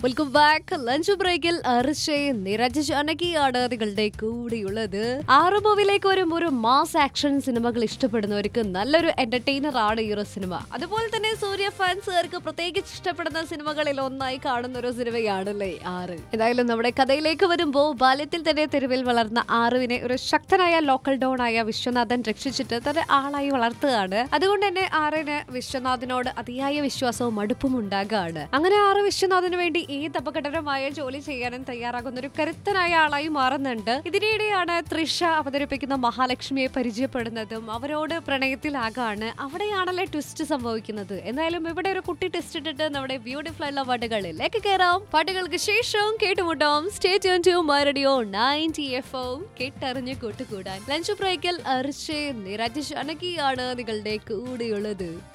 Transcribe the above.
welcome back lunch ബ്രേക്കിൽ അർഷയും നിരജ് ജാനകിയാണ് നിങ്ങളുടെ കൂടെയുള്ളത് ആറ് മൂവിലേക്ക് വരും ഒരു മാസ് ആക്ഷൻ സിനിമകൾ ഇഷ്ടപ്പെടുന്നവർക്ക് നല്ലൊരു എന്റർടൈനർ ആണ് ഈ ഒരു സിനിമ അതുപോലെ തന്നെ സൂര്യ ഫാൻസുകാർക്ക് പ്രത്യേകിച്ച് ഇഷ്ടപ്പെടുന്ന സിനിമകളിൽ ഒന്നായി കാണുന്ന ഒരു സിനിമയാണല്ലേ ആറ് ഏതായാലും നമ്മുടെ കഥയിലേക്ക് വരുമ്പോൾ ബാല്യത്തിൽ തന്നെ തെരുവിൽ വളർന്ന ആറുവിനെ ഒരു ശക്തനായ ലോക്കൽ ഡോൺ ആയ വിശ്വനാഥൻ രക്ഷിച്ചിട്ട് തന്റെ ആളായി വളർത്തുകയാണ് അതുകൊണ്ട് തന്നെ ആറിന് വിശ്വനാഥിനോട് അതിയായ വിശ്വാസവും മടുപ്പും ഉണ്ടാകുകയാണ് അങ്ങനെ ആറ് വിശ്വനാഥിന് വേണ്ടി ഏത് അപകടകരമായ ജോലി ചെയ്യാനും തയ്യാറാകുന്ന ഒരു കരുത്തനായ ആളായി മാറുന്നുണ്ട് ഇതിനിടെയാണ് തൃഷ അവതരിപ്പിക്കുന്ന മഹാലക്ഷ്മിയെ പരിചയപ്പെടുന്നതും അവരോട് പ്രണയത്തിലാകാണ് അവിടെയാണല്ലേ ട്വിസ്റ്റ് സംഭവിക്കുന്നത് എന്തായാലും ഇവിടെ ഒരു കുട്ടി ട്വിസ്റ്റ് ഇട്ടിട്ട് നമ്മുടെ ബ്യൂട്ടിഫുൾ ആയിട്ടുള്ള പാട്ടുകളിലേക്ക് കയറാം പാട്ടുകൾക്ക് ശേഷം കേട്ടുമുട്ടാം stay tune to my radio ninety F ഓ കേട്ടറിഞ്ഞ് കൂട്ടുകൂടാൻ ലഞ്ച് ബ്രേക്കിൽ അർച്ചേ നിരജ് അനക്കിയാണ് നിങ്ങളുടെ കൂടെയുള്ളത്